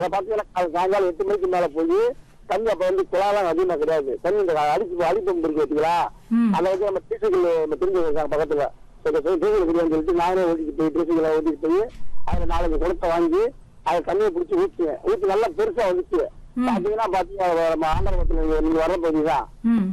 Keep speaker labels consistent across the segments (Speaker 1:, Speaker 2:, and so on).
Speaker 1: அதை பார்த்தீங்கன்னா காலை- சாயங்காலம் எட்டு மணிக்கு மேல போய் தண்ணி அப்ப வந்து குழாலாம் அதிகமா கிடையாது தண்ணி இந்த அடிப்பு அடிப்பம்பு இருக்கு வச்சுங்களா
Speaker 2: ம்.
Speaker 1: அதை வந்து நம்ம டீசல் நம்ம தெரிஞ்சு இருக்காங்க பக்கத்துல டீசல் குடியான்னு சொல்லிட்டு நானே ஓட்டிட்டு போய் டீசல் ஓட்டிட்டு போய் அதுல நாலஞ்சு குளத்தை வாங்கி அதை தண்ணியை பிடிச்சி ஊற்றுவேன் ஊற்றி நல்லா பெருசா வந்துச்சு
Speaker 2: ம்.
Speaker 1: பாத்தீங்கன்னா பாத்தீங்கன்னா நம்ம ஆண்டவரத்துல நீங்க வர பகுதிதான்
Speaker 2: ம்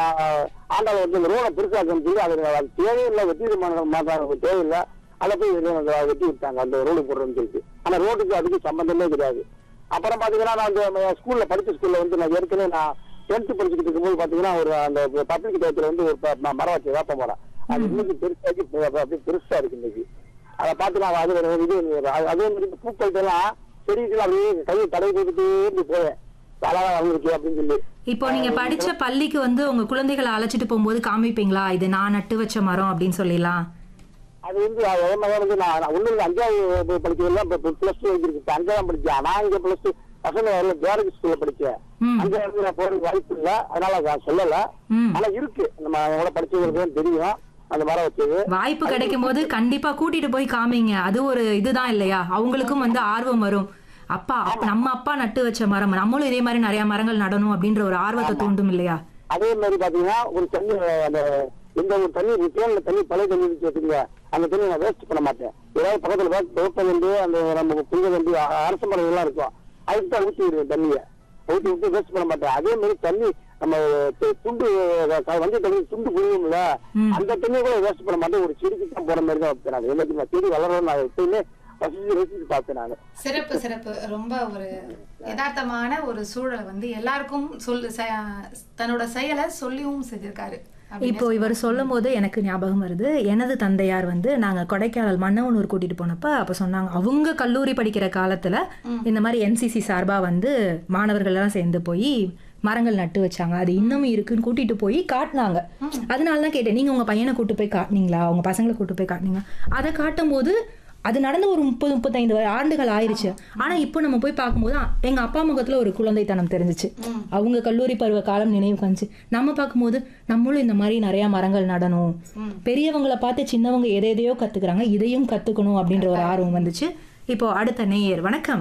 Speaker 1: ஆண்டவர் வந்து இந்த ரோட பெருசா சொல்லி அது அது தேவையில்லை வெட்டி மாட்டாங்க தேவையில்லை அதை போய் வெளிய வந்து வெட்டி விட்டாங்க அந்த ரோடு போடுறோம்னு சொல்லிட்டு ஆனா ரோட்டுக்கு அதுக்கு சம்பந்தமே கிடையாது அப்புறம் பாத்தீங்கன்னா நான் அந்த ஸ்கூல்ல படிச்ச ஸ்கூல்ல வந்து நான் ஏற்கனவே நான் டென்த் படிச்சுக்கிட்டு இருக்கும்போது பாத்தீங்கன்னா ஒரு அந்த பப்ளிக் டயத்துல வந்து ஒரு ப- ம- மரம் வச்சு வேப்ப மரம் அது இன்னைக்கு பெருசாக்கி ப- ப- அப்படியே பெருசா இருக்கு இன்னைக்கு அதை பார்த்து நான் அது ஒரு இது அது- அதே மாதிரி இந்த பூக்கள்கிட்ட எல்லாம் செடிகள் அப்படியே கையை தடவி போட்டுட்டே இப்படி போவேன் அழகா வந்திருக்கு அப்படின்னு சொல்லி
Speaker 2: இப்போ நீங்க படிச்ச பள்ளிக்கு வந்து உங்க குழந்தைகளை அழைச்சிட்டு போகும்போது காமிப்பீங்களா இது நான் நட்டு வச்ச மரம் அப்படின்னு சொல்லிடலாம்
Speaker 1: அது வந்து அதே மாதிரி வந்து நான் நான் ஒண்ணு இல்லை அஞ்சாவது படிக்கிறதுல இப்போ பிளஸ் டூ வச்சிருக்கு அஞ்சாவது படிச்சேன் நான் இங்க பிளஸ் டூ பசங்க வரல ஜேரகி ஸ்கூல்ல படிச்சேன்
Speaker 2: ம்.
Speaker 1: அஞ்சாவது நான் போறதுக்கு வாய்ப்பு இல்ல அதனால நான் சொல்லல
Speaker 2: ம்
Speaker 1: ஆனா இருக்கு நம்ம கூட படிச்சவங்களுக்கு தெரியும் அந்த மரம் வச்சது
Speaker 2: வாய்ப்பு கிடைக்கும் போது கண்டிப்பா கூட்டிட்டு போய் காமிங்க அது ஒரு இதுதான் இல்லையா அவங்களுக்கும் வந்து ஆர்வம் வரும் அப்பா அப்ப நம்ம அப்பா நட்டு வச்ச மரம் நம்மளும் இதே மாதிரி நிறைய மரங்கள் நடணும் அப்படின்ற ஒரு ஆர்வத்தை தூண்டும் இல்லையா
Speaker 1: அதே மாதிரி பாத்தீங்கன்னா ஒரு தண்ணி அந்த எந்த ஒரு தண்ணி தேனில தண்ணி பழைய தண்ணி இருந்துச்சு வச்சுக்கோங்க அந்த தண்ணி நான் வேஸ்ட் பண்ண மாட்டேன் ஏதாவது பக்கத்துல வேப்ப வந்து அந்த நம்ம புங்க வந்து அரச மரம் எல்லாம் இருக்கும் அதுக்கு தான் ஊற்றி விடுவேன் தண்ணியை ஊற்றி விட்டு வேஸ்ட் பண்ண மாட்டேன் அதே மாதிரி தண்ணி நம்ம து- துண்டு க- வண்டி தண்ணி துண்டு புரியும்ல
Speaker 2: ம்.
Speaker 1: அந்த தண்ணியை கூட வேஸ்ட் பண்ண மாட்டேன் ஒரு செடிக்கு தான் போற மாதிரி தான் வைப்பேன் நான் எல்லாத்தையும் நான் செடி வளரணும் நான் எப்பயுமே ரசிச்சு ரசிச்சு பார்ப்பேன் நான்
Speaker 3: சிறப்பு சிறப்பு ரொம்ப ஒரு யதார்த்தமான ஒரு சூழலை வந்து எல்லாருக்கும் சொல்லு செ- தன்னோட செயலை சொல்லியும் செஞ்சிருக்காரு அப்படின்னு
Speaker 2: இப்போ இவர் சொல்லும் போது எனக்கு ஞாபகம் வருது எனது தந்தையார் வந்து நாங்க கொடைக்கானல் மன்னவனூர் கூட்டிட்டு போனப்ப அப்ப சொன்னாங்க அவங்க கல்லூரி படிக்கிற காலத்துல இந்த மாதிரி என்சிசி சார்பா வந்து மாணவர்கள் எல்லாம் சேர்ந்து போய் மரங்கள் நட்டு வச்சாங்க அது இன்னமும் இருக்குன்னு கூட்டிட்டு போய் காட்டினாங்க அதனால தான் கேட்டேன் நீங்க உங்க பையனை கூட்டு போய் காட்டினீங்களா உங்க பசங்களை கூட்டு போய் காட்டினீங்க அதை காட்டும் போது அது நடந்து ஒரு முப்பது முப்பத்தைந்து வ- ஆண்டுகள் ஆயிருச்சு ஆனா இப்போ நம்ம போய் பார்க்கும்போது அ- எங்க அப்பா முகத்துல ஒரு குழந்தைத்தனம் தெரிஞ்சுச்சு அவங்க கல்லூரி பருவ காலம் நினைவு வந்துச்சு நம்ம பார்க்கும்போது நம்மளும் இந்த மாதிரி நிறைய மரங்கள் நடணும் பெரியவங்களை பார்த்து சின்னவங்க எதை எதையோ கத்துக்கிறாங்க இதையும் கத்துக்கணும் அப்படின்ற ஒரு ஆர்வம் வந்துச்சு இப்போ அடுத்த நேயர் வணக்கம்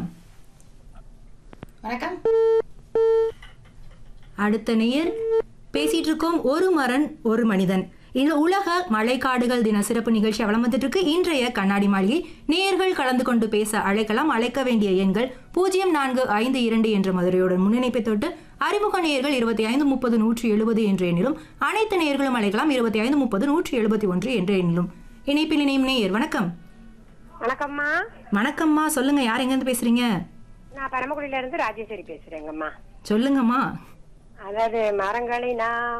Speaker 3: வணக்கம்
Speaker 2: அடுத்த நேயர் பேசிட்டு இருக்கோம் ஒரு மரன் ஒரு மனிதன் இந்த உலக மழைக்காடுகள் தின சிறப்பு நிகழ்ச்சி வளர்ந்துட்டு இருக்கு இன்றைய கண்ணாடி மாளிகை நேயர்கள் கலந்து கொண்டு பேச அழைக்கலாம் அழைக்க வேண்டிய எண்கள் பூஜ்ஜியம் நான்கு ஐந்து இரண்டு என்ற மதுரையுடன் முன்னிணைப்பை தொட்டு அறிமுக நேயர்கள் இருபத்தி ஐந்து முப்பது நூற்றி எழுபது என்ற எண்ணிலும் அனைத்து நேயர்களும் அழைக்கலாம் இருபத்தி ஐந்து முப்பது நூற்றி எழுபத்தி ஒன்று என்ற எண்ணிலும் இணைப்பில் இணையும் நேயர் வணக்கம்
Speaker 4: வணக்கம்மா
Speaker 2: வணக்கம்மா சொல்லுங்க யார் எங்கேருந்து பேசுறீங்க
Speaker 4: நான் பரமக்குடியில இருந்து ராஜேஸ்வரி பேசுறேங்கம்மா
Speaker 2: சொல்லுங்கம்மா
Speaker 4: அதாவது மரங்களை நாம்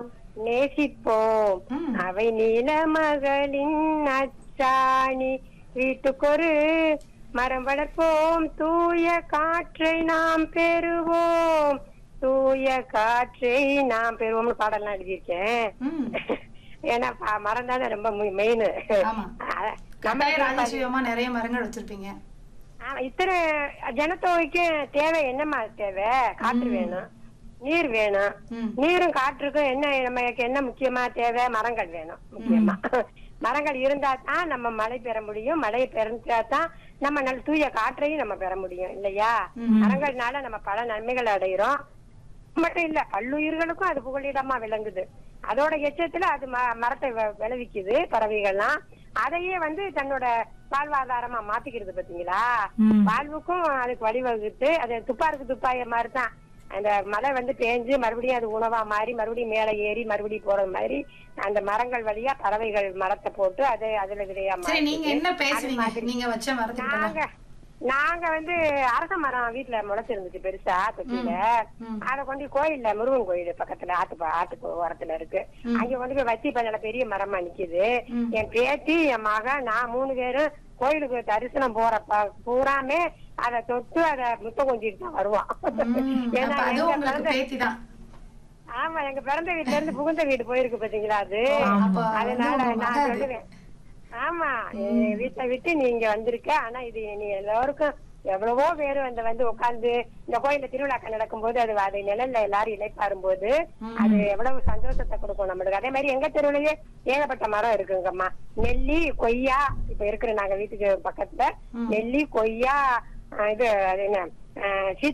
Speaker 4: நேசிப்போம் அவை நீலமகளின் அச்சாணி வீட்டுக்கொரு மரம் வளர்ப்போம் தூய காற்றை நாம் பெறுவோம் தூய காற்றை நாம் பெறுவோம்னு பாடலாம் எழுதியிருக்கேன்
Speaker 3: ம்.
Speaker 4: ஏன்னா ப- மரம் தானே ரொம்ப மெயின்
Speaker 3: ஆமா. கட்டாய ராஜசீயமா நிறைய மரங்கள் வச்சிருப்பீங்க
Speaker 4: இத்தனை ஜனத்தொகைக்கு தேவை என்னம்மா தேவை காற்று வேணும் நீர் வேணும்
Speaker 3: ம்.
Speaker 4: நீரும் காற்றுக்கும் என்ன நமக்கு என்ன முக்கியமா தேவை மரங்கள் வேணும் முக்கியமா மரங்கள் இருந்தா தான் நம்ம மழை பெற முடியும் மழையை பெறா தான் நம்ம நல்ல தூய காற்றையும் நம்ம பெற முடியும் இல்லையா மரங்கள்னால நம்ம பல நன்மைகள் அடைகிறோம் மட்டும் இல்ல பல்லுயிர்களுக்கும் அது புகலிடமா விளங்குது அதோட எச்சத்துல அது ம- மரத்தை வ- விளைவிக்குது பறவைகள்லாம் அதையே வந்து தன்னோட வாழ்வாதாரமா மாத்திக்கிறது பாத்தீங்களா
Speaker 2: ம்.
Speaker 4: வாழ்வுக்கும் அதுக்கு வழிவகுத்து அது துப்பாருக்கு துப்பாய மாதிரி தான் அந்த மழை வந்து பேஞ்சு மறுபடியும் அது உணவா மாறி மறுபடியும் மேலே ஏறி மறுபடியும் போறது மாதிரி அந்த மரங்கள் வழியா பறவைகள் மரத்தை போட்டு அது அதுல விதையா
Speaker 3: சரி நீங்க
Speaker 4: மாறிக்குது.
Speaker 3: என்ன
Speaker 4: அது
Speaker 3: பேசுவீங்க
Speaker 4: மாதிரி.
Speaker 3: நீங்க வச்ச மரத்துக்கிட்ட
Speaker 4: நாங்க நாங்க வந்து அரச மரம் வீட்டுல முளைச்சிருந்துச்சு பெருசா தொட்டியில அத கொண்டு கோயில்ல முருகன் கோயில் பக்கத்துல ஆத்து ப- ஆத்து ஓரத்துல இருக்கு அங்க கொண்டு போய் வச்சு இப்ப நல்ல பெரிய மரமா நிக்குது என் பேத்தி என் மகன் நான் மூணு பேரும் கோயிலுக்கு தரிசனம் போறப்ப பூராமே அத தொட்டு அத முத்தம் கொஞ்சிட்டு தான் வருவான் ஏன்னா
Speaker 3: அப்ப அது
Speaker 4: எங்க
Speaker 3: உங்களுக்கு
Speaker 4: பிறந்த-
Speaker 3: பேத்தி தான்
Speaker 4: ஆமா எங்க பிறந்த வீட்டுல இருந்து புகுந்த வீடு போயிருக்கு பாத்தீங்களா அது
Speaker 3: அப்ப
Speaker 4: அதனால
Speaker 3: வந்து உங்க
Speaker 4: நான்
Speaker 3: மகன் அது.
Speaker 4: சொல்லுவேன் ஆமா என் வீட்டை விட்டு நீங்க வந்திருக்க ஆனா இது நீ எல்லாருக்கும் எவ்வளவோ பேரு அந்த வந்து உட்கார்ந்து இந்த கோயில்ல திருவிழாக்கள் நடக்கும்போது அது அதை நிழல்ல எல்லாரும் இலைப்பாரும் போது அது எவ்வளவு சந்தோஷத்தை கொடுக்கும் நம்மளுக்கு அதே மாதிரி எங்க தெருவுலயே ஏகப்பட்ட மரம் இருக்குங்கம்மா நெல்லி கொய்யா இப்ப இருக்கிற நாங்க வீட்டுக்கு பக்கத்துல நெல்லி கொய்யா அஹ் இது அது என்ன அஹ்,